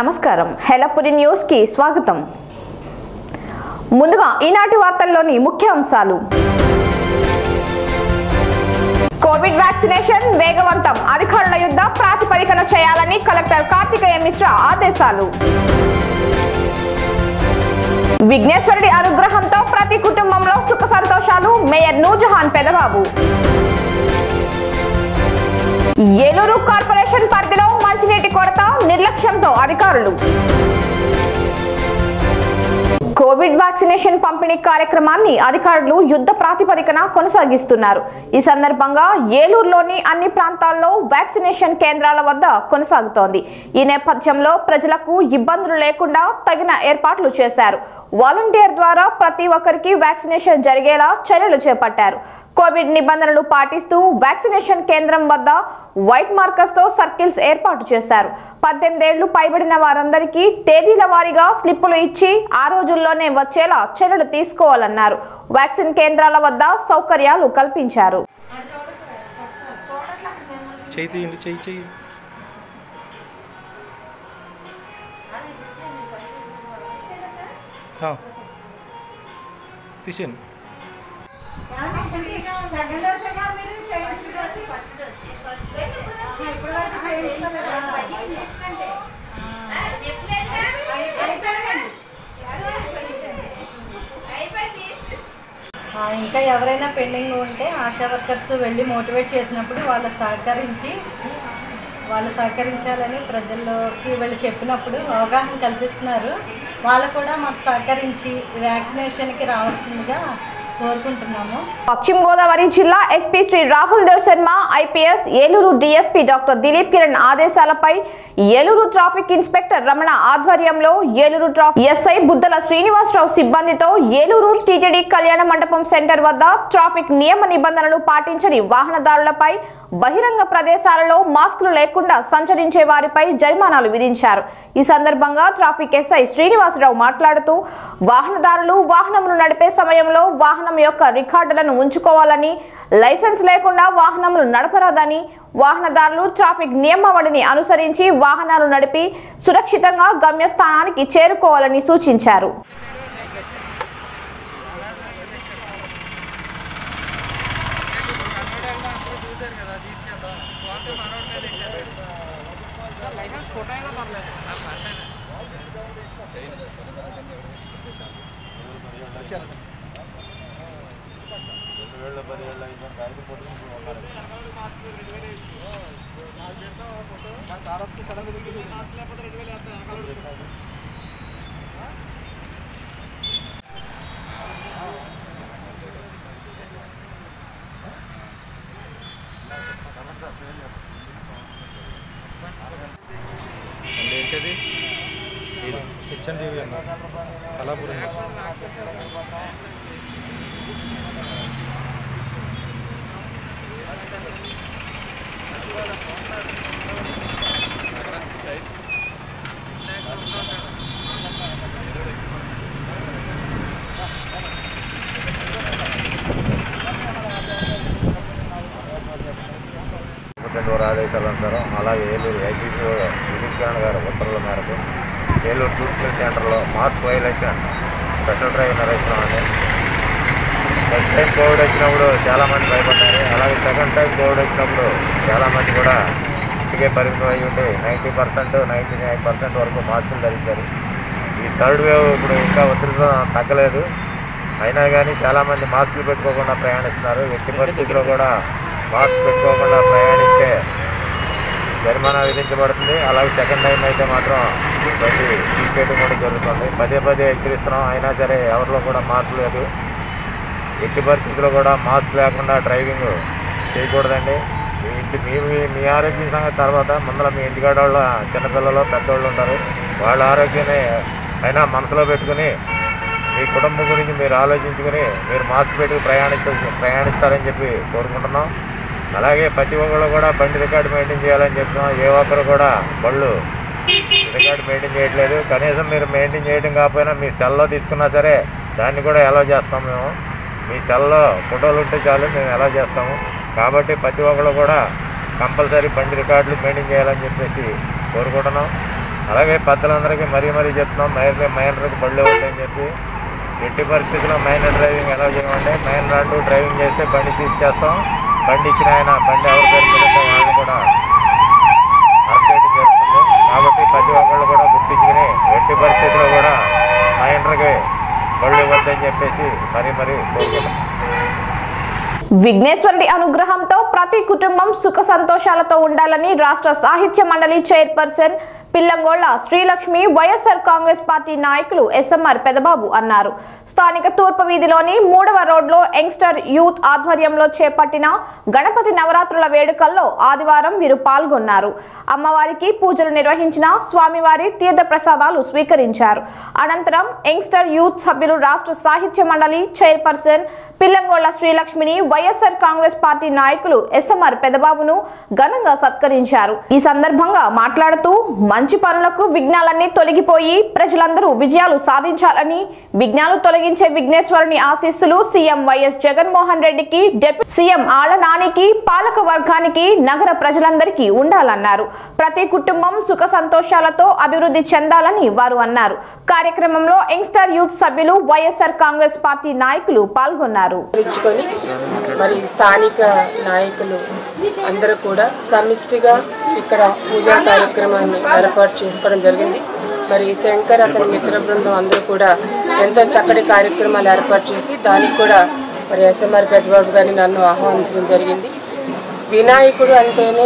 నమస్కారం హెలపురి న్యూస్ కి స్వాగతం ముందుగా ఈనాటి వార్తల్లోని ముఖ్య అంశాలు కోవిడ్ వ్యాక్సినేషన్ వేగవంతం అధికారుల యుద్ధ ప్రాతిపదికన చేయాలని కలెక్టర్ కార్తికేయ మిశ్రా ఆదేశాలు విఘ్నేశ్వరుడి అనుగ్రహంతో ప్రతి కుటుంబంలో సుఖ సంతోషాలు మేయర్ నూజహాన్ పెదబాబు ఏలూరు కార్పొరేషన్ పరిధిలో మంచినీటి కొరత నిర్లక్ష్యంతో అధికారులు కోవిడ్ వ్యాక్సినేషన్ పంపిణీ కార్యక్రమాన్ని అధికారులు యుద్ధ ప్రాతిపదికన కొనసాగిస్తున్నారు ఈ సందర్భంగా ఏలూరులోని అన్ని ప్రాంతాల్లో వ్యాక్సినేషన్ కేంద్రాల వద్ద కొనసాగుతోంది ఈ నేపథ్యంలో ప్రజలకు ఇబ్బందులు లేకుండా తగిన ఏర్పాట్లు చేశారు వాలంటీర్ ద్వారా ప్రతి ఒక్కరికి వ్యాక్సినేషన్ జరిగేలా చర్యలు చేపట్టారు కోవిడ్ నిబంధనలు పాటిస్తూ వ్యాక్సినేషన్ కేంద్రం వద్ద వైట్ మార్కర్స్ తో సర్కిల్స్ ఏర్పాటు చేశారు పద్దెనిమిదేళ్లు పైబడిన వారందరికీ తేదీల వారీగా స్లిప్పులు ఇచ్చి ఆ రోజుల్లోనే వచ్చేలా చర్యలు తీసుకోవాలన్నారు వ్యాక్సిన్ కేంద్రాల వద్ద సౌకర్యాలు కల్పించారు చేయి తీయండి చెయ్యి చెయ్యి ఆ. తీసేయండి సెకండ్ డోస్ ఏమో మీరు చేయించుకోవాలి ఫస్ట్ డోస్ ఇప్పుడు వరకు చేయించుకోలేదా ఆ, ఇంకా ఎవరైనా పెండింగ్ ఉంటే ఆశా వర్కర్స్ వెళ్ళి మోటివేట్ చేసినప్పుడు వాళ్ళు సహకరించి వాళ్ళు సహకరించాలని ప్రజల్లోకి వెళ్ళి చెప్పినప్పుడు అవగాహన కల్పిస్తున్నారు వాళ్ళు కూడా మాకు సహకరించి వ్యాక్సినేషన్కి రావాల్సిందిగా కోరుకుంటున్నాము పశ్చిమ గోదావరి జిల్లా SP Shri Rahul Dev Sharma IPS Eluru DSP doctor Dilip Kiran ఆదేశాలపై ఏలూరు ట్రాఫిక్ ఇన్స్పెక్టర్ రమణ ఆధ్వర్యంలో ఏలూరు ట్రాఫిక్ ఎస్ఐ బుద్దల శ్రీనివాసరావు సిబ్బందితో ఏలూరు టీటీడీ కళ్యాణ మండపం సెంటర్ వద్ద ట్రాఫిక్ నియమ నిబంధనలు పాటించని వాహనదారులపై బహిరంగ ప్రదేశాలలో మాస్కులు లేకుండా సంచరించే వారిపై జరిమానాలు విధించారు ఈ సందర్భంగా ట్రాఫిక్ ఎస్ఐ శ్రీనివాసరావు మాట్లాడుతూ వాహనదారులు వాహనములు నడిపే సమయంలో వాహనం యొక్క రికార్డులను ఉంచుకోవాలని లైసెన్స్ లేకుండా వాహనములు నడపరాదని వాహనదారులు ట్రాఫిక్ నియమావళిని అనుసరించి వాహనాలు నడిపి సురక్షితంగా గమ్యస్థానానికి చేరుకోవాలని సూచించారు అంటే ఏంటది ఇది హెచ్ఎన్టీవీ అన్న కళాపురం ముఖ్యమంత్రి వారి ఆదేశాల అనుసారం అలాగే ఏలూరు ఐసీసీ విధికరణ గారి ఉత్తర్వుల మేరకు ఏలూరు టూరిస్ట్ సెంటర్లో మాస్క్ వైలేషన్ స్పెషల్ డ్రైవ్ నిర్వహిస్తున్నామండి ఫస్ట్ టైం కోవిడ్ వచ్చినప్పుడు చాలామంది భయపడ్డారు అలాగే సెకండ్ టైం కోవిడ్ వచ్చినప్పుడు చాలామంది కూడా ఇంటికే పరిమితం అయ్యి ఉండి ninety percent ninety nine percent వరకు మాస్కులు ధరించారు ఈ థర్డ్ వేవ్ ఇప్పుడు ఇంకా ఉధృతం తగ్గలేదు అయినా కానీ చాలామంది మాస్కులు పెట్టుకోకుండా ప్రయాణిస్తున్నారు ఎట్టి పరిస్థితుల్లో కూడా మాస్క్ పెట్టుకోకుండా ప్రయాణిస్తే జరిమానా విధించబడుతుంది అలాగే సెకండ్ టైం అయితే మాత్రం బండి తీసేయడం కూడా జరుగుతుంది పదే పదే హెచ్చరిస్తున్నాం అయినా సరే ఎవరిలో కూడా మార్పు లేదు ఎట్టి పరిస్థితుల్లో కూడా మాస్క్ లేకుండా డ్రైవింగ్ చేయకూడదండి మీ ఇంటి మీ మీ- మీ ఆరోగ్యం సంగతి తర్వాత ముందర మీ ఇంటికాడ వాళ్ళ చిన్నపిల్లలు పెద్దోళ్ళు ఉంటారు వాళ్ళ ఆరోగ్యాన్ని అయినా మనసులో పెట్టుకుని మీ కుటుంబం గురించి మీరు ఆలోచించుకుని మీరు మాస్క్ పెట్టుకు ప్రయాణించ ప్రయాణిస్తారని చెప్పి కోరుకుంటున్నాం అలాగే ప్రతి ఒక్కళ్ళు కూడా బండి రికార్డు మెయింటైన్ చేయాలని చెప్తున్నాం ఏ ఒక్కరు కూడా బళ్ళు రికార్డు మెయింటైన్ చేయట్లేదు కనీసం మీరు మెయింటైన్ చేయడం కాకపోయినా మీ సెల్లో తీసుకున్నా సరే దాన్ని కూడా ఎలా చేస్తాం మేము మీ సెల్లో ఫోటోలు ఉంటే చాలు మేము ఎలా చేస్తాము కాబట్టి ప్రతి ఒక్కరు కూడా కంపల్సరీ బండి రికార్డులు మెయింటైన్ చేయాలని చెప్పేసి కోరుకుంటున్నాం అలాగే పెద్దలందరికీ మరీ మరీ చెప్తున్నాం మైనర్ మైనర్కి బళ్ళు ఇవ్వద్దని చెప్పి ఎట్టి పరిస్థితుల్లో మైనర్ డ్రైవింగ్ ఎలా చేయమంటే మైనర్ అంటూ డ్రైవింగ్ చేస్తే బండి సీజ్ చేస్తాం బండి ఇచ్చిన ఆయన బండి ఎవరి పేరు మీద ఉందో వాళ్ళని కూడా అరెస్ట్ చేయడం జరుగుతుంది కాబట్టి ప్రతి ఒక్కళ్ళు కూడా గుర్తించుకుని ఎట్టి పరిస్థితుల్లో కూడా మైనర్కి బళ్ళు ఇవ్వద్దని చెప్పేసి మరీ మరీ కోరుకుంటున్నాం విఘ్నేశ్వరుడి అనుగ్రహంతో ప్రతి కుటుంబం సుఖ సంతోషాలతో ఉండాలని రాష్ట్ర సాహిత్య మండలి chairperson Pillangolla Srilakshmi YSR Congress party నాయకులు ఎస్ఎంఆర్ పెదబాబు అన్నారు స్థానిక తూర్పు వీధిలోని మూడవ రోడ్లో యంగ్స్టర్ యూత్ ఆధ్వర్యంలో చేపట్టిన గణపతి నవరాత్రుల వేడుకల్లో ఆదివారం వీరు పాల్గొన్నారు అమ్మవారికి పూజలు నిర్వహించిన స్వామివారి తీర్థ ప్రసాదాలు స్వీకరించారు అనంతరం యంగ్స్టర్ యూత్ సభ్యులు రాష్ట్ర సాహిత్య మండలి చైర్పర్సన్ పిల్లంగోళ్ల శ్రీలక్ష్మిని వైఎస్ఆర్ కాంగ్రెస్ పార్టీ నాయకులు ఎస్ఎంఆర్ పెదబాబును ఘనంగా సత్కరించారు ఈ సందర్భంగా మాట్లాడుతూ మంచి పనులకు విఘ్నాలన్నీ తొలగిపోయి ప్రజలందరూ విజయాలు సాధించాలని విఘ్నాలు తొలగించే విఘ్నేశ్వరుని ఆశీస్సులు సీఎం వైఎస్ జగన్మోహన్ రెడ్డికి డిప్యూటీ సీఎం ఆళ్ల నానికి పాలక వర్గానికి నగర ప్రజలందరికీ ఉండాలన్నారు ప్రతి కుటుంబం సుఖ సంతోషాలతో అభివృద్ధి చెందాలని వారు అన్నారు కార్యక్రమంలో యంగ్స్టర్ యూత్ సభ్యులు వైఎస్ఆర్ కాంగ్రెస్ పార్టీ నాయకులు పాల్గొన్నారు ఇచ్చుకొని మరి స్థానిక నాయకులు అందరూ కూడా సమిష్టిగా ఇక్కడ పూజా కార్యక్రమాన్ని ఏర్పాటు చేసుకోవడం జరిగింది మరి శంకర్ అతని మిత్ర బృందం అందరూ కూడా ఎంతో చక్కటి కార్యక్రమాలు ఏర్పాటు చేసి దానికి కూడా మరి ఎస్ఎంఆర్ పెద్దబాబు గారిని నన్ను ఆహ్వానించడం జరిగింది వినాయకుడు అంటేనే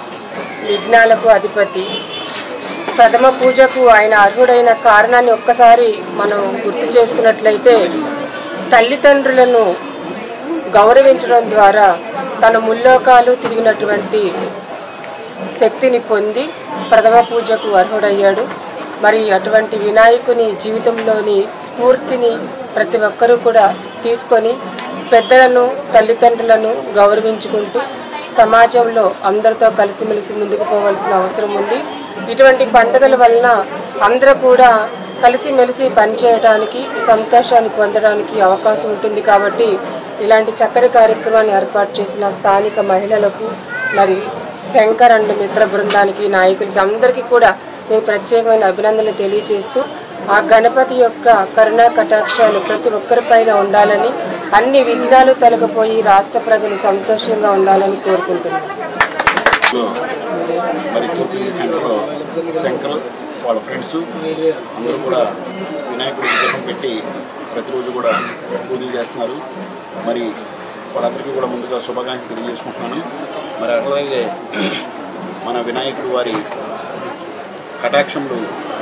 విఘ్నాలకు అధిపతి ప్రథమ పూజకు ఆయన అర్హుడైన కారణాన్ని ఒక్కసారి మనం గుర్తు చేసుకున్నట్లయితే తల్లిదండ్రులను గౌరవించడం ద్వారా తన ముల్లోకాలు తిరిగినటువంటి శక్తిని పొంది ప్రథమ పూజకు అర్హుడయ్యాడు మరి అటువంటి వినాయకుని జీవితంలోని స్ఫూర్తిని ప్రతి ఒక్కరూ కూడా తీసుకొని పెద్దలను తల్లిదండ్రులను గౌరవించుకుంటూ సమాజంలో అందరితో కలిసిమెలిసి ముందుకు పోవాల్సిన అవసరం ఉంది ఇటువంటి పండుగల వలన అందరూ కూడా కలిసిమెలిసి పనిచేయడానికి సంతోషాన్ని పొందడానికి అవకాశం ఉంటుంది కాబట్టి ఇలాంటి చక్కటి కార్యక్రమాన్ని ఏర్పాటు చేసిన స్థానిక మహిళలకు మరి శంకర్ అండ్ మిత్ర బృందానికి నాయకులకి అందరికీ కూడా నేను ప్రత్యేకమైన అభినందనలు తెలియజేస్తూ ఆ గణపతి యొక్క కరుణా కటాక్షాలు ప్రతి ఒక్కరిపైన ఉండాలని అన్ని విఘ్నాలు తొలగిపోయి రాష్ట్ర ప్రజలు సంతోషంగా ఉండాలని కోరుకుంటున్నాను లో మరి తూర్పు సెంటర్లో శంకర్ వాళ్ళ ఫ్రెండ్స్ అందరూ కూడా వినాయకుడి విగ్రహం పెట్టి ప్రతిరోజు కూడా పూజలు చేస్తున్నారు మరి వాళ్ళందరికీ కూడా ముందుగా శుభాకాంక్షలు తెలియజేసుకుంటున్నాను మరి అట్లాగే మన వినాయకుడు వారి కటాక్షములు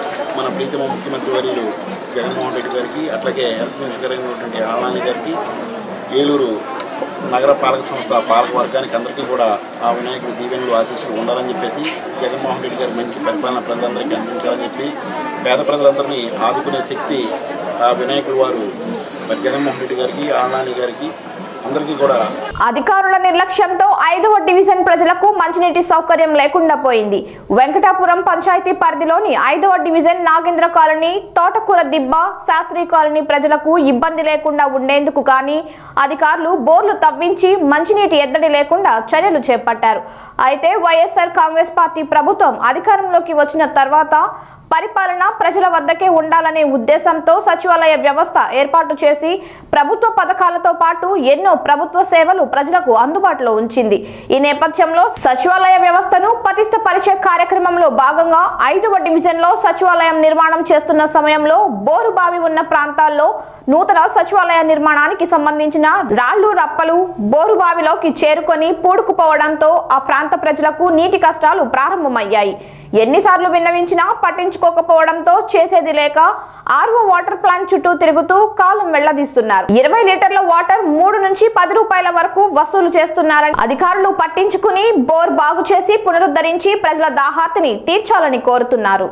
మన ప్రీతమ ముఖ్యమంత్రి వర్యులు జగన్మోహన్ రెడ్డి గారికి అట్లాగే హెల్త్ మినిస్టర్ అయినటువంటి ఆళ్ళాని గారికి ఏలూరు నగర పాలక సంస్థ పాలక వర్గానికి అందరికీ కూడా ఆ వినాయకుడి దీవెనలు ఆశీస్సులు ఉండాలని చెప్పేసి జగన్మోహన్ రెడ్డి గారు మంచి పరిపాలన ప్రజలందరికీ అందించాలని చెప్పి పేద ప్రజలందరినీ ఆదుకునే శక్తి ఆ వినాయకుడు వారు మరి జగన్మోహన్ రెడ్డి గారికి ఆళ్ళాని గారికి అందరికీ కూడా అధికారుల నిర్లక్ష్యంతో ఐదవ డివిజన్ ప్రజలకు మంచినీటి సౌకర్యం లేకుండా పోయింది వెంకటాపురం పంచాయతీ పరిధిలోని ఐదవ డివిజన్ నాగేంద్ర కాలనీ తోటకూర దిబ్బ శాస్త్రి కాలనీ ప్రజలకు ఇబ్బంది లేకుండా ఉండేందుకు కానీ అధికారులు బోర్లు తవ్వించి మంచినీటి ఎద్దడి లేకుండా చర్యలు చేపట్టారు అయితే వైఎస్ఆర్ కాంగ్రెస్ పార్టీ ప్రభుత్వం అధికారంలోకి వచ్చిన తర్వాత పరిపాలన ప్రజల వద్దకే ఉండాలనే ఉద్దేశంతో సచివాలయ వ్యవస్థ ఏర్పాటు చేసి ప్రభుత్వ పథకాలతో పాటు ఎన్నో ప్రభుత్వ సేవలు ప్రజలకు అందుబాటులో ఉంచింది ఈ నేపథ్యంలో సచివాలయ వ్యవస్థను పటిష్టపరిచే కార్యక్రమంలో భాగంగా ఐదవ డివిజన్లో సచివాలయం నిర్మాణం చేస్తున్న సమయంలో బోరు బావి ఉన్న ప్రాంతాల్లో నూతన సచివాలయ నిర్మాణానికి సంబంధించిన రాళ్లు రప్పలు బోరు బావిలోకి చేరుకొని పూడుకుపోవడంతో ఆ ప్రాంత ప్రజలకు నీటి కష్టాలు ప్రారంభమయ్యాయి ఎన్నిసార్లు విన్నవించినా పట్టించుకోకపోవడంతో చేసేది లేక ఆర్ఓ వాటర్ ప్లాంట్ చుట్టూ తిరుగుతూ కాలం వెళ్లదీస్తున్నారు ఇరవై లీటర్ల వాటర్ మూడు నుంచి పది రూపాయల వరకు వసూలు చేస్తున్నారని అధికారులు పట్టించుకుని బోర్ బాగు చేసి పునరుద్ధరించి ప్రజల దాహార్తిని తీర్చాలని కోరుతున్నారు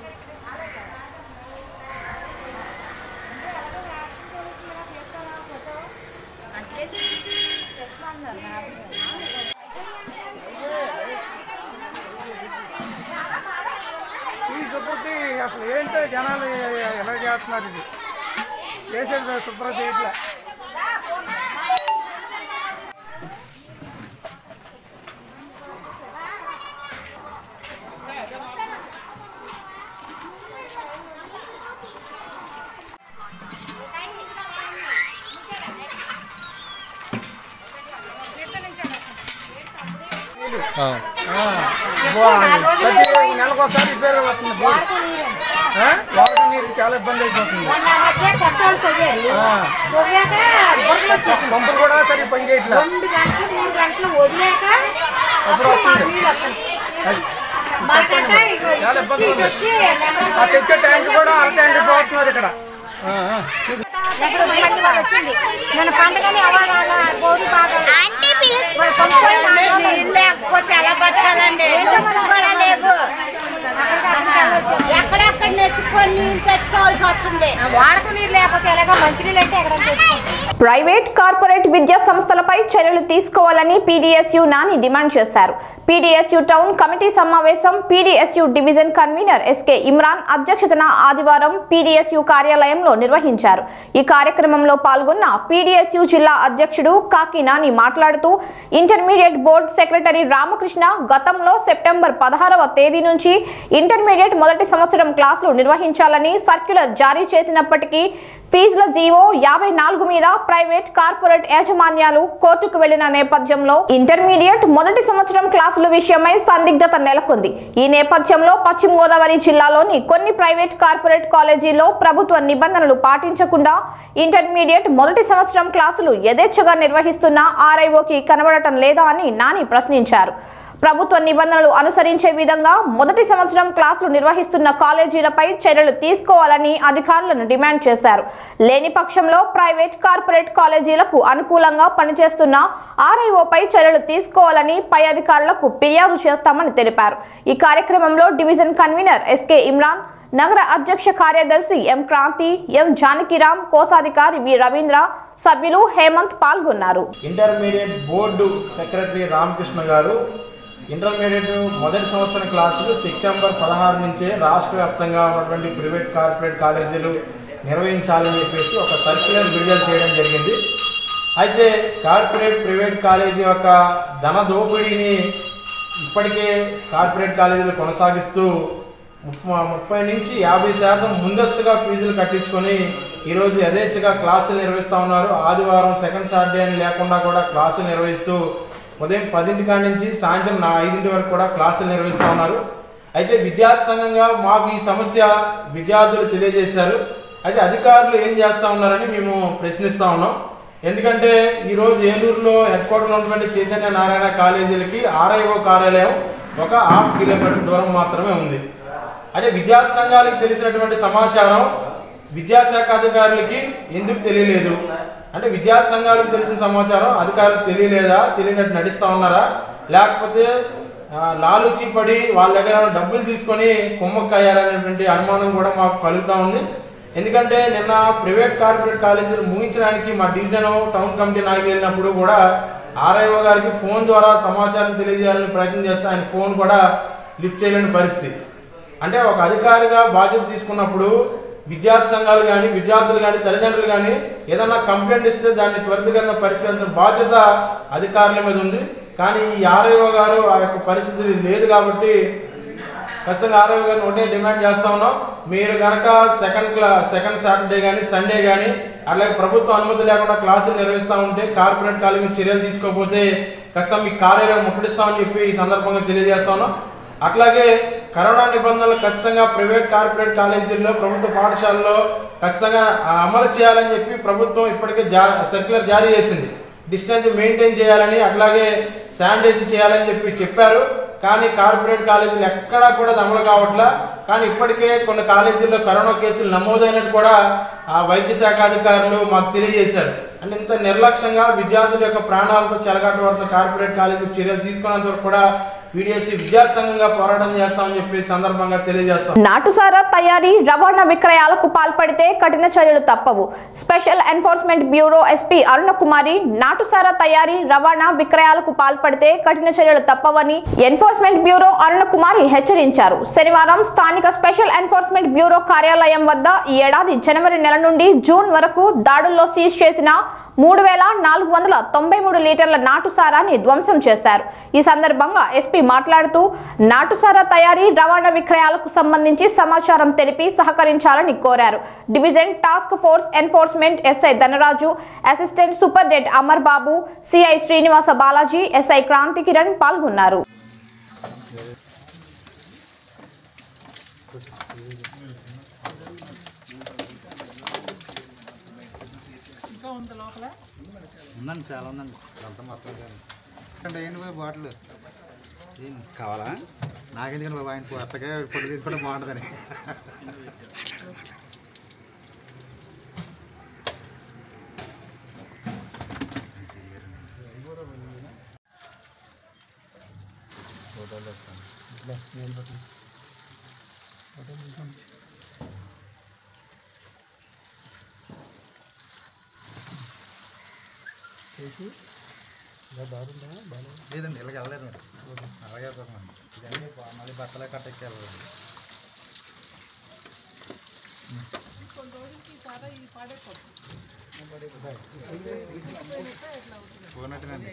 అలాగే ఈ శుభ్రతి అసలు ఏంటో జనాలు ఎలా చేస్తున్నారు ఇది చేసేది శుభ్రత ఇట్లా ప్రతి నెలకు ఒకసారి రిపేర్ వస్తుంది ఆ? వాడక నీరు చాలా ఇబ్బంది అయిపోతుంది ఆ. పంపులు కూడా సరిగ్గా పని చేయట్లేదు రెండు గంటలు మూడు గంటలు వదిలేక అప్పుడు వస్తుంది మాకంటే ఇగో చాలా వచ్చి ఇబ్బంది ఇటు ఉంది వచ్చి ఆ తెచ్చే ట్యాంక్ కూడా అర ట్యాంక్ పోతున్నారు ఇక్కడ ఆ, ఆ. ఎక్కడ మళ్ళీ వాళ్ళు వచ్చింది నన్ను పండగని అవ్వాలా గోరు బాగా లేకపోతే ఎలా బతకాలండి కూడా లేవు ఎక్కడెక్కడ నెత్తుకొని నీళ్ళు తెచ్చుకోవాల్సి వస్తుంది వాడకు నీరు లేకపోతే ఎలాగో మంచినీళ్ళు అంటే ఎక్కడ తెచ్చుకుంటాం ప్రైవేట్ కార్పొరేట్ విద్యా సంస్థలపై చర్యలు తీసుకోవాలని పీడీఎస్యు నాని డిమాండ్ చేశారు పీడీఎస్యు టౌన్ కమిటీ సమావేశం PDSU division convener SK Imran అధ్యక్షతన ఆదివారం పీడీఎస్యు కార్యాలయంలో నిర్వహించారు ఈ కార్యక్రమంలో పాల్గొన్న పీడీఎస్యు జిల్లా అధ్యక్షుడు కాకి నాని మాట్లాడుతూ ఇంటర్మీడియట్ బోర్డు సెక్రటరీ రామకృష్ణ గతంలో సెప్టెంబర్ పదహారవ తేదీ నుంచి ఇంటర్మీడియట్ మొదటి సంవత్సరం క్లాసులు నిర్వహించాలని సర్క్యులర్ జారీ చేసినప్పటికీ ఫీజుల జీవో యాభై నాలుగు మీద ప్రైవేట్ కార్పొరేట్ యాజమాన్యాలు కోర్టుకు వెళ్లిన నేపథ్యంలో ఇంటర్మీడియట్ మొదటి సంవత్సరం క్లాసుల విషయమై సందిగ్ధత నెలకొంది ఈ నేపథ్యంలో పశ్చిమ గోదావరి జిల్లాలోని కొన్ని ప్రైవేట్ కార్పొరేట్ కాలేజీల్లో ప్రభుత్వ నిబంధనలు పాటించకుండా ఇంటర్మీడియట్ మొదటి సంవత్సరం క్లాసులు యథేచ్ఛగా నిర్వహిస్తున్న ఆర్ఐఓకి కనబడటం లేదా అని నాని ప్రశ్నించారు ప్రభుత్వ నిబంధనలు అనుసరించే విధంగా మొదటి సంవత్సరం క్లాసులు నిర్వహిస్తున్న కాలేజీలపై చర్యలు తీసుకోవాలని అధికారులను డిమాండ్ చేశారు లేని పక్షంలో ప్రైవేట్ కార్పొరేట్ కాలేజీలకు అనుకూలంగా పనిచేస్తున్న ఆర్ఐఓపై చర్యలు తీసుకోవాలని పై అధికారులకు ఫిర్యాదు చేస్తామని తెలిపారు ఈ కార్యక్రమంలో డివిజన్ కన్వీనర్ ఎస్కే ఇమ్రాన్ నగర అధ్యక్ష కార్యదర్శి ఎం క్రాంతి ఎం జానకిరామ్ కోశాధికారి వి రవీంద్ర సభ్యులు హేమంత్ పాల్గొన్నారు ఇంటర్మీడియట్ బోర్డు సెక్రటరీ రామకృష్ణ గారు ఇంటర్మీడియట్ మొదటి సంవత్సరం క్లాసులు సెప్టెంబర్ పదహారు నుంచే రాష్ట్ర వ్యాప్తంగా ఉన్నటువంటి ప్రైవేట్ కార్పొరేట్ కాలేజీలు నిర్వహించాలని చెప్పేసి ఒక సర్క్యులర్ విడుదల చేయడం జరిగింది అయితే కార్పొరేట్ ప్రైవేట్ కాలేజీ యొక్క ధన దోపిడీని ఇప్పటికే కార్పొరేట్ కాలేజీలు కొనసాగిస్తూ ముప్ప ముప్పై నుంచి యాభై శాతం ముందస్తుగా ఫీజులు కట్టించుకొని ఈరోజు యథేచ్ఛగా క్లాసులు నిర్వహిస్తూ ఉన్నారు ఆదివారం సెకండ్ సాటర్డే అని లేకుండా కూడా క్లాసులు నిర్వహిస్తూ ఉదయం పదింటి కాడి నుంచి సాయంత్రం నా ఐదింటి వరకు కూడా క్లాసులు నిర్వహిస్తూ ఉన్నారు అయితే విద్యార్థి సంఘంగా మాకు ఈ సమస్య విద్యార్థులు తెలియజేశారు అయితే అధికారులు ఏం చేస్తా ఉన్నారని మేము ప్రశ్నిస్తా ఉన్నాం ఎందుకంటే ఈరోజు ఏలూరులో హెడ్ క్వార్టర్ ఉన్నటువంటి చైతన్య నారాయణ కాలేజీలకి ఆర్ఐఓ కార్యాలయం ఒక హాఫ్ కిలోమీటర్ దూరం మాత్రమే ఉంది అదే విద్యార్థి సంఘాలకు తెలిసినటువంటి సమాచారం విద్యాశాఖ అధికారులకి ఎందుకు తెలియలేదు అంటే విద్యార్థి సంఘాలకు తెలిసిన సమాచారం అధికారులకు తెలియలేదా తెలియనట్టు నటిస్తా ఉన్నారా లేకపోతే ఆ, లాలూచి పడి వాళ్ళ దగ్గర డబ్బులు తీసుకొని కుమ్మక్కయ్యారనేటువంటి అనుమానం కూడా మాకు కలుగుతా ఉంది ఎందుకంటే నిన్న ప్రైవేట్ కార్పొరేట్ కాలేజీలు ముగించడానికి మా డివిజన్ టౌన్ కమిటీ నాయకు వెళ్ళినప్పుడు కూడా ఆర్ఐఓ గారికి ఫోన్ ద్వారా సమాచారం తెలియజేయాలని ప్రయత్నం చేస్తే ఆయన ఫోన్ కూడా లిఫ్ట్ చేయలేని పరిస్థితి అంటే ఒక అధికారిగా బాధ్యత తీసుకున్నప్పుడు విద్యార్థి సంఘాలు కానీ విద్యార్థులు కానీ తల్లిదండ్రులు కానీ ఏదైనా కంప్లైంట్ ఇస్తే దాన్ని త్వరితగతిన పరిష్కరించిన బాధ్యత అధికారుల మీద ఉంది కానీ ఈ ఆర్ఐఓ గారు ఆ యొక్క పరిస్థితి లేదు కాబట్టి ఖచ్చితంగా ఆర్ఐఓ గారిని ఒకటే డిమాండ్ చేస్తా ఉన్నాం మీరు గనక సెకండ్ క్లా సెకండ్ సాటర్డే కానీ సండే కానీ అలాగే ప్రభుత్వ అనుమతి లేకుండా క్లాసులు నిర్వహిస్తూ ఉంటే కార్పొరేట్ కాలేజీ మీద చర్యలు తీసుకోకపోతే ఖచ్చితంగా మీ కార్యాలయం ముట్టడిస్తామని చెప్పి ఈ సందర్భంగా తెలియజేస్తా ఉన్నాం అట్లాగే కరోనా నిబంధనలు ఖచ్చితంగా ప్రైవేట్ కార్పొరేట్ కాలేజీల్లో ప్రభుత్వ పాఠశాలలో ఖచ్చితంగా ఆ, అమలు చేయాలని చెప్పి ప్రభుత్వం ఇప్పటికే జా సర్క్యులర్ జారీ చేసింది డిస్టెన్స్ మెయింటైన్ చేయాలని అట్లాగే శానిటైజేషన్ చేయాలని చెప్పి చెప్పారు కానీ కార్పొరేట్ కాలేజీలు ఎక్కడా కూడా అది అమలు కావట్లా కానీ ఇప్పటికే కొన్ని కాలేజీల్లో కరోనా కేసులు నమోదైనట్టు కూడా ఆ వైద్య శాఖ అధికారులు మాకు తెలియజేశారు అంటే ఇంత నిర్లక్ష్యంగా విద్యార్థుల యొక్క ప్రాణాలతో చెలగాటపడుతున్న కార్పొరేట్ కాలేజీ చర్యలు తీసుకున్నంత వరకు కూడా పీడిఎస్సీ విద్యార్థి సంఘంగా పోరాటం చేస్తామని చెప్పి ఈ సందర్భంగా తెలియజేస్తాం నాటుసారా తయారీ రవాణా విక్రయాలకు పాల్పడితే కఠిన చర్యలు తప్పవు special enforcement bureau SP Aruna Kumari నాటుసారా తయారీ రవాణా విక్రయాలకు పాల్పడితే కఠిన చర్యలు తప్పవని ఎన్ఫోర్స్మెంట్ బ్యూరో అరుణ కుమారి హెచ్చరించారు శనివారం స్థానిక స్పెషల్ ఎన్ఫోర్స్మెంట్ బ్యూరో కార్యాలయం వద్ద ఈ ఏడాది జనవరి నెల నుండి జూన్ వరకు దాడుల్లో సీజ్ చేసిన మూడు వేల నాలుగు వందల తొంభై మూడు లీటర్ల నాటుసారాన్ని ధ్వంసం చేశారు ఈ సందర్భంగా ఎస్పీ మాట్లాడుతూ నాటుసారా తయారీ రవాణా విక్రయాలకు సంబంధించి సమాచారం తెలిపి సహకరించాలని కోరారు division task force enforcement SI Dhanaraju assistant superintendent Amar Babu CI Srinivasa Balaji SI Kranthi Kiran పాల్గొన్నారు ఉందండి చాలా ఉందండి వెళ్తాం మొత్తం అంటే ఏంటి బాబు బాటిల్ ఏం కావాలా నాకెందుకని బాబు ఆయన కొత్తగా ఫోటో తీసుకోవడం బాగుంటుందని లేదండి ఇలాగ వెళ్ళలేదు మరి అలాగే పోతున్నాం ఇదన్నీ బా- మళ్ళీ బట్టలే కట్టెక్కాలి పోనట్టునండి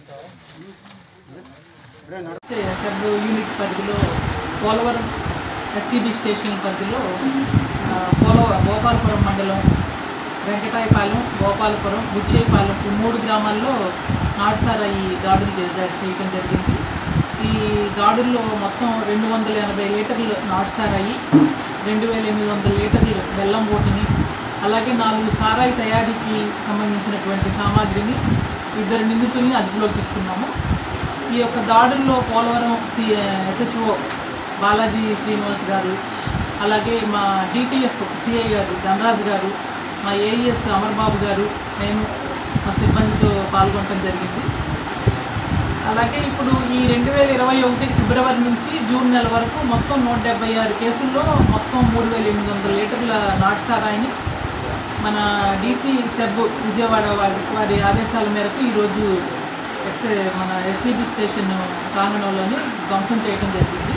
సబ్ యూనిట్ పరిధిలో పోలవరం ఎస్సీబీ స్టేషన్ పరిధిలో ఆ, పోలవ గోపాలపురం మండలం వెంకటాయపాలెం గోపాలపురం బుచ్చేపాలెం ఈ మూడు గ్రామాల్లో నాటుసారా ఈ దాడులు చే- జ- చేయటం జరిగింది ఈ దాడుల్లో మొత్తం రెండు వందల ఎనభై లీటర్లు నాటుసారాయి రెండు వేల ఎనిమిది వందల లీటర్లు బెల్లం బోటిని అలాగే నాలుగు సారాయి తయారీకి సంబంధించినటువంటి సామాగ్రిని ఇద్దరు నిందితుల్ని అదుపులోకి తీసుకున్నాము ఈ యొక్క దాడుల్లో పోలవరం సి ఎస్హెచ్ఓ బాలాజీ శ్రీనివాస్ గారు అలాగే మా డిటిఎఫ్ సిఐ గారు ధనరాజ్ గారు మా ఏఈఎస్ అమర్బాబు గారు నేను మా సిబ్బందితో పాల్గొనడం జరిగింది అలాగే ఇప్పుడు ఈ రెండు వేల ఇరవై ఒకటి ఫిబ్రవరి నుంచి జూన్ నెల వరకు మొత్తం నూట డెబ్బై ఆరు కేసుల్లో మొత్తం మూడు వేల ఎనిమిది వందల లీటర్ల నాటుసారాయిని మన డీసీ సెబ్ విజయవాడ వారి వారి ఆదేశాల మేరకు ఈరోజు ఎక్స్ మన ఎస్సీబీ స్టేషన్ ప్రాంగణంలోని ధ్వంసం చేయడం జరిగింది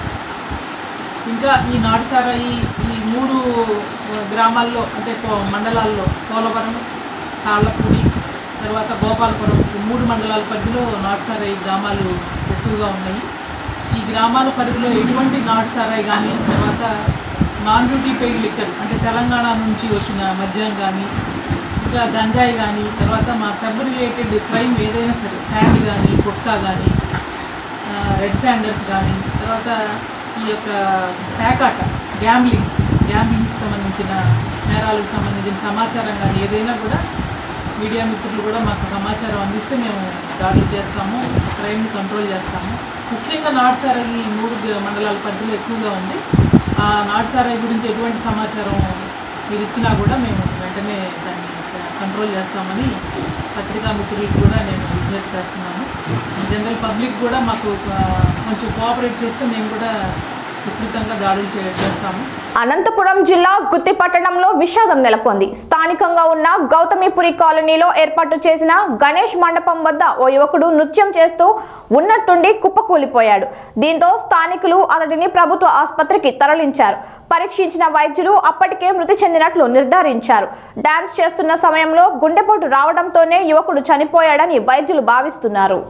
ఇంకా ఈ నాటుసారా ఈ ఈ మూడు గ్రామాల్లో అంటే పో- మండలాల్లో పోలవరం తాళ్ళపూడి తర్వాత గోపాలపురం ఈ మూడు మండలాల పరిధిలో నాటుసారాయి గ్రామాలు ఎక్కువగా ఉన్నాయి ఈ గ్రామాల పరిధిలో ఎటువంటి నాటుసారాయి కానీ తర్వాత నాన్ డ్యూటీ పెయిడ్ లిక్కర్ అంటే తెలంగాణ నుంచి వచ్చిన మద్యం కానీ ఇంకా గంజాయి కానీ తర్వాత మా సబ్ రిలేటెడ్ క్రైమ్ ఏదైనా సరే శాండ్ కానీ కుర్తా కానీ ఆ, రెడ్ శాండర్స్ కానీ తర్వాత ఈ యొక్క ప్యాకాట గ్యాంబ్లింగ్ గ్యాంబ్లింగ్కి సంబంధించిన నేరాలకు సంబంధించిన సమాచారం కానీ ఏదైనా కూడా మీడియా మిత్రులు కూడా మాకు సమాచారం అందిస్తే మేము దాడులు చేస్తాము క్రైమ్ని కంట్రోల్ చేస్తాము ముఖ్యంగా నాటుసారాయి ఈ మూడు గ- మండలాల పరిధిలో ఎక్కువగా ఉంది ఆ నాటుసారాయి గురించి ఎటువంటి సమాచారం మీరు ఇచ్చినా కూడా మేము వెంటనే దాన్ని కంట్రోల్ చేస్తామని పత్రికా మిత్రులకు కూడా నేను విజ్ఞప్తి చేస్తున్నాను జనరల్ పబ్లిక్ కూడా మాకు ఆ, కొంచెం కోఆపరేట్ చేస్తే మేము కూడా విస్తృతంగా దాడులు చే- చేస్తాము అనంతపురం జిల్లా గుత్తి పట్టణంలో విషాదం నెలకొంది స్థానికంగా ఉన్న గౌతమిపురి కాలనీలో ఏర్పాటు చేసిన గణేష్ మండపం వద్ద ఓ యువకుడు నృత్యం చేస్తూ ఉన్నట్టుండి కుప్పకూలిపోయాడు దీంతో స్థానికులు అతడిని ప్రభుత్వ ఆసుపత్రికి తరలించారు పరీక్షించిన వైద్యులు అప్పటికే మృతి చెందినట్లు నిర్ధారించారు డాన్స్ చేస్తున్న సమయంలో గుండెపోటు రావడంతోనే యువకుడు చనిపోయాడని వైద్యులు భావిస్తున్నారు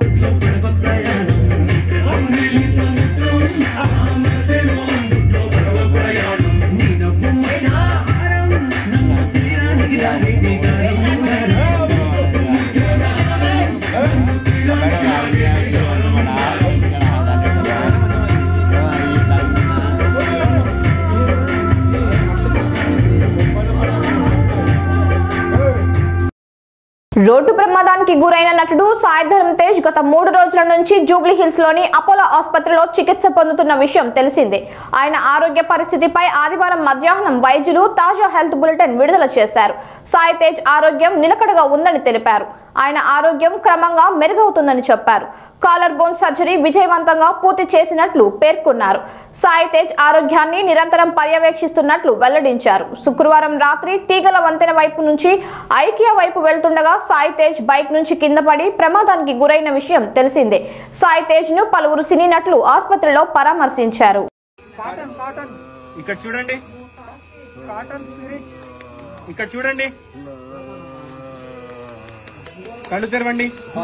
రోడ్డు ప్రమాదానికి గురైన నటుడు సాయిధరం తేజ్ గత మూడు రోజుల నుంచి జూబ్లీ హిల్స్ లోని అపోలో ఆసుపత్రిలో చికిత్స పొందుతున్న విషయం తెలిసిందే ఆయన ఆరోగ్య పరిస్థితిపై ఆదివారం మధ్యాహ్నం వైద్యులు తాజా హెల్త్ బులెటిన్ విడుదల చేశారు సాయి తేజ్ ఆరోగ్యం నిలకడగా ఉందని తెలిపారు ఆయన ఆరోగ్యం క్రమంగా మెరుగవుతుందని చెప్పారు కాలర్ బోన్ సర్జరీ విజయవంతంగా పూర్తి చేసినట్లు పేర్కొన్నారు సాయి తేజ్ ఆరోగ్యాన్ని నిరంతరం పర్యవేక్షిస్తున్నట్లు వెల్లడించారు శుక్రవారం రాత్రి తీగల వంతెన వైపు నుంచి ఐకియా వైపు వెళ్తుండగా సాయి తేజ్ బైక్ నుంచి కింద పడి ప్రమాదానికి గురైన విషయం తెలిసిందే సాయి తేజ్ ను పలువురు సినీ నటులు ఆసుపత్రిలో పరామర్శించారు ఇక్కడ చూడండి ఇక్కడ చూడండి కళ్ళు తెరవండి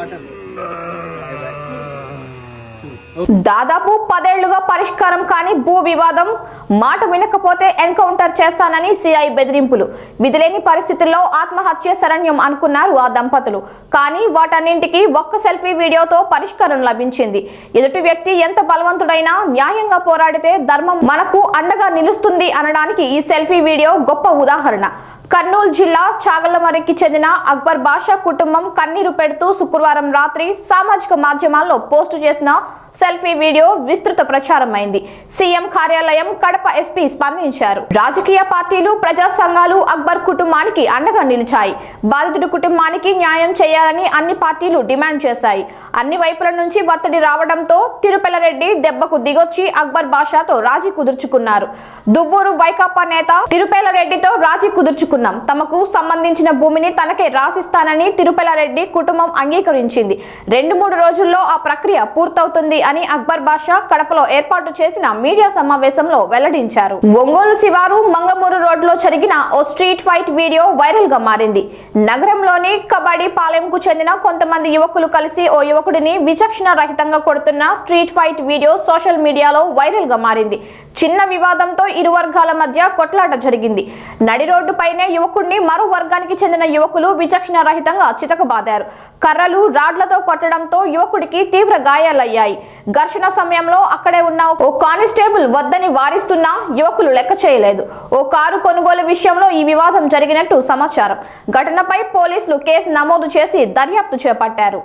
దాదాపు పదేళ్లుగా పరిష్కారం కాని భూ వివాదం మాట వినకపోతే ఎన్కౌంటర్ చేస్తానని సిఐ బెదిరింపులు విధిలేని పరిస్థితుల్లో ఆత్మహత్య శరణ్యం అనుకున్నారు ఆ దంపతులు కానీ వాటన్నింటికి ఒక్క సెల్ఫీ వీడియోతో పరిష్కారం లభించింది ఎదుటి వ్యక్తి ఎంత బలవంతుడైనా న్యాయంగా పోరాడితే ధర్మం మనకు అండగా నిలుస్తుంది అనడానికి ఈ సెల్ఫీ వీడియో గొప్ప ఉదాహరణ కర్నూలు జిల్లా చాగలమరికి చెందిన అక్బర్ బాషా కుటుంబం కన్నీరు పెడుతూ శుక్రవారం రాత్రి సామాజిక మాధ్యమాల్లో పోస్టు చేసిన సెల్ఫీ వీడియో విస్తృత ప్రచారమైంది సీఎం కార్యాలయం కడప ఎస్పీ స్పందించారు రాజకీయ పార్టీలు ప్రజా సంఘాలు అక్బర్ కుటుంబానికి అండగా నిలిచాయి బాధితుడి కుటుంబానికి న్యాయం చేయాలని అన్ని పార్టీలు డిమాండ్ చేశాయి అన్ని వైపుల నుంచి ఒత్తిడి రావడంతో తిరుపెల్లరెడ్డి దెబ్బకు దిగొచ్చి అక్బర్ బాషాతో రాజీ కుదుర్చుకున్నారు దువ్వూరు వైకాపా నేత తిరుపేలరెడ్డితో రాజీ కుదుర్చుకున్నాం తమకు సంబంధించిన భూమిని తనకే రాసిస్తానని తిరుపేలరెడ్డి కుటుంబం అంగీకరించింది రెండు మూడు రోజుల్లో ఆ ప్రక్రియ పూర్తవుతుంది అని అక్బర్ బాషా కడపలో ఏర్పాటు చేసిన మీడియా సమావేశంలో వెల్లడించారు ఒంగోలు శివారు మంగమూరు రోడ్లో జరిగిన ఓ స్ట్రీట్ ఫైట్ వీడియో వైరల్ గా మారింది నగరంలోని కబడ్డీ పాలెంకు చెందిన కొంతమంది యువకులు కలిసి ఓ యువకుడిని విచక్షణ రహితంగా కొడుతున్న స్ట్రీట్ ఫైట్ వీడియో సోషల్ మీడియాలో వైరల్ గా మారింది చిన్న వివాదంతో ఇరు వర్గాల మధ్య కొట్లాట జరిగింది నడి రోడ్డుపైనే యువకుడిని మరో వర్గానికి చెందిన యువకులు విచక్షణ రహితంగా చితకబాదారు కర్రలు రాడ్లతో కొట్టడంతో యువకుడికి తీవ్ర గాయాలయ్యాయి ఘర్షణ సమయంలో అక్కడే ఉన్న ఓ కానిస్టేబుల్ వద్దని వారిస్తున్నా యువకులు లెక్క చేయలేదు ఓ కారు కొనుగోలు విషయంలో ఈ వివాదం జరిగినట్టు సమాచారం ఘటనపై పోలీసులు కేసు నమోదు చేసి దర్యాప్తు చేపట్టారు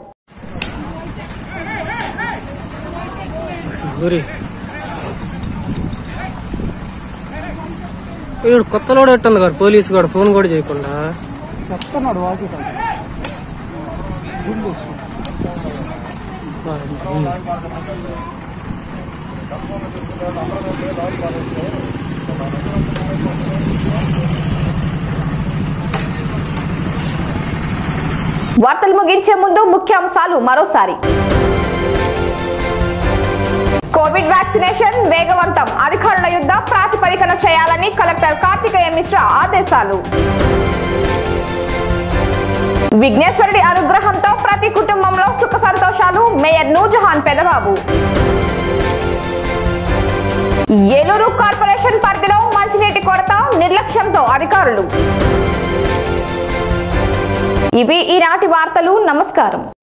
ఇప్పుడు కొత్త లోడ్ ఉంటుంది కదా పోలీసు కూడా ఫోన్ కూడా చేయకుండా చెప్తున్నాడు వాకి వార్తలు ముగించే ముందు ముఖ్యాంశాలు మరోసారి కోవిడ్ వ్యాక్సినేషన్ వేగవంతం అధికారుల యుద్ధ ప్రాతిపదికన చేయాలని కలెక్టర్ కార్తికేయ మిశ్రా ఆదేశాలు విఘ్నేశ్వరుడి అనుగ్రహంతో ప్రతి కుటుంబంలో సుఖ సంతోషాలు మేయర్ నూర్జహాన్ పెదబాబు ఏలూరు కార్పొరేషన్ పరిధిలో మంచినీటి కొరత నిర్లక్ష్యంతో అధికారులు ఇవి ఈనాటి వార్తలు నమస్కారం